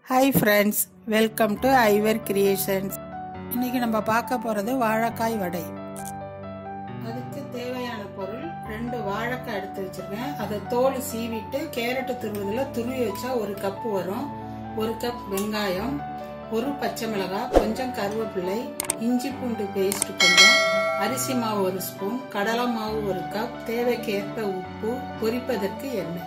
Hi friends welcome to Aivar creations இன்னைக்கு நம்ம பார்க்க போகிறது வாழைக்காய் வடை அதுக்கு தேவையான பொருள் ரெண்டு வாழைக்காய் எடுத்து வச்சிருக்கேன் அதை தோல் சீவிட்டு கேரட்டு துருவதில் துருவி வச்சா ஒரு கப்பு வரும் ஒரு கப் வெங்காயம் ஒரு பச்சை மிளகாய் கொஞ்சம் கருவேப்பிள்ளை இஞ்சி பூண்டு பேஸ்ட் கொஞ்சம் அரிசி மாவு ஒரு ஸ்பூன் கடலை மாவு ஒரு கப் தேவைக்கேற்ப உப்பு பொரிப்பதற்கு எண்ணெய்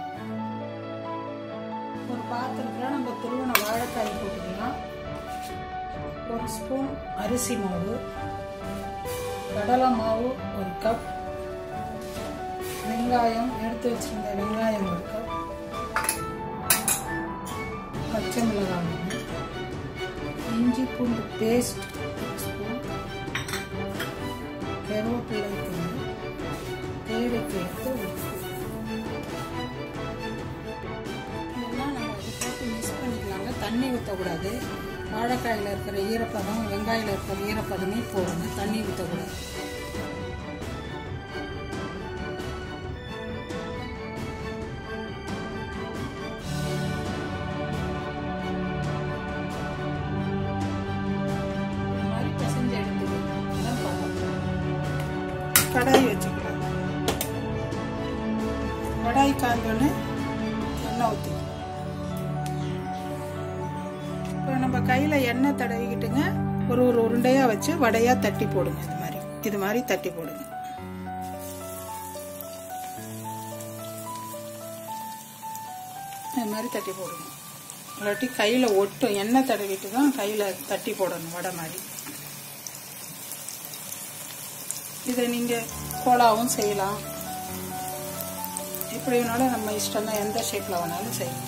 ஒரு பாத்திரத்துல நம்ம துருவன வாழைக்காய் போட்டுக்கலாம் ஒரு ஸ்பூன் அரிசி மாவு கடலை மாவு ஒரு கப் வெங்காயம் எடுத்து வச்சிருந்த வெங்காயம் ஒரு கப் பச்சை மிளகாய் ஒன்று இஞ்சி பூண்டு பேஸ்ட் ஒரு ஸ்பூன் கருவேப்பிலை கொஞ்சம் தேவைக்கு ஏற்ற உப்பு இதெல்லாம் நம்ம இது போட்டு மிக்ஸ் பண்ணிக்கலாங்க தண்ணி ஊற்றக்கூடாது வாழைக்காயில் இருக்கிற ஈரப்பதம் வெங்காயில் இருக்கிற ஈரப்பதமே போடுங்க தண்ணி ஊற்றக்கூடாது இந்த மாதிரி பிசைஞ்சு எடுத்துக்கணும் அதான் பதம். கடாய் வச்சுக்கலாம் கடாய் காஞ்சோன்னு எண்ணெய் ஊற்றி இப்போ நம்ம கையில் எண்ணெய் தடவிக்கிட்டுங்க ஒரு ஒரு உருண்டையாக வச்சு வடையாக தட்டி போடுங்க இது மாதிரி இது மாதிரி தட்டி போடுங்க இது மாதிரி தட்டி போடுங்க இல்லாட்டி கையில் ஒட்டும் எண்ணெய் தடவிட்டு தான் கையில் தட்டி போடணும் வடை மாதிரி இதை நீங்கள் கோலாவும் செய்யலாம் எப்படி வேணாலும் நம்ம இஷ்டம் தான் எந்த ஷேப்பில் வேணாலும் செய்யலாம்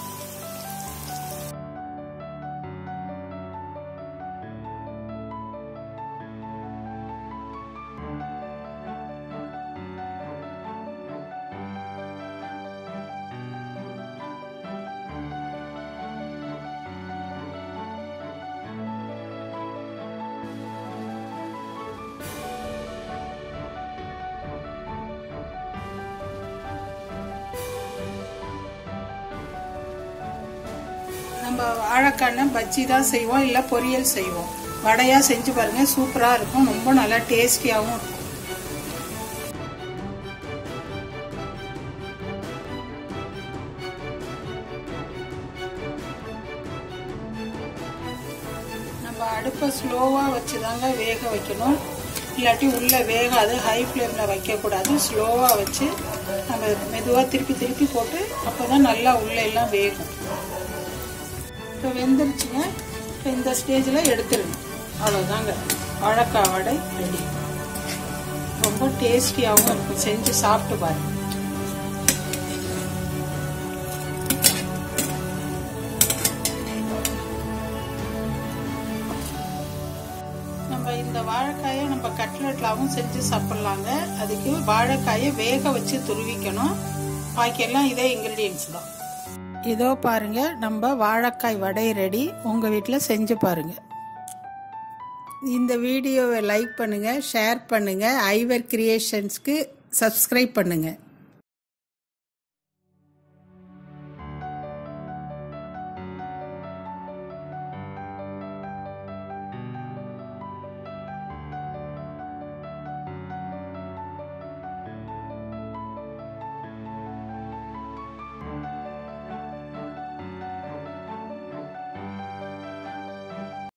நம்ம வாழைக்கான பஜ்ஜி தான் செய்வோம் இல்லை பொரியல் செய்வோம் வடையாக செஞ்சு பாருங்க சூப்பராக இருக்கும் ரொம்ப நல்லா டேஸ்டியாகவும் இருக்கும் நம்ம அடுப்பை ஸ்லோவாக வச்சு தாங்க வேக வைக்கணும் இல்லாட்டி உள்ளே வேகாது ஹை ஃப்ளேமில் வைக்கக்கூடாது ஸ்லோவாக வச்சு நம்ம மெதுவாக திருப்பி திருப்பி போட்டு அப்போ தான் நல்லா உள்ளே எல்லாம் வேகும் இப்போ வெந்துருச்சுங்க இப்போ இந்த ஸ்டேஜில் எடுத்துருங்க அவ்வளோதாங்க வாழைக்காய் வடை ரெடி ரொம்ப டேஸ்டியாகவும் இருக்கும் செஞ்சு சாப்பிட்டு பாருங்க நம்ம இந்த வாழைக்காயை நம்ம கட்லெட்லாவும் செஞ்சு சாப்பிட்லாங்க அதுக்கு வாழைக்காயை வேக வச்சு துருவிக்கணும் பாக்கியெல்லாம் இதே இன்க்ரீடியன்ஸ் தான் இதோ பாருங்க நம்ம வாழைக்காய் வடை ரெடி உங்கள் வீட்டில் செஞ்சு பாருங்க இந்த வீடியோவை லைக் பண்ணுங்க ஷேர் பண்ணுங்க ஐவர் கிரியேஷன்ஸ்க்கு சப்ஸ்கிரைப் பண்ணுங்க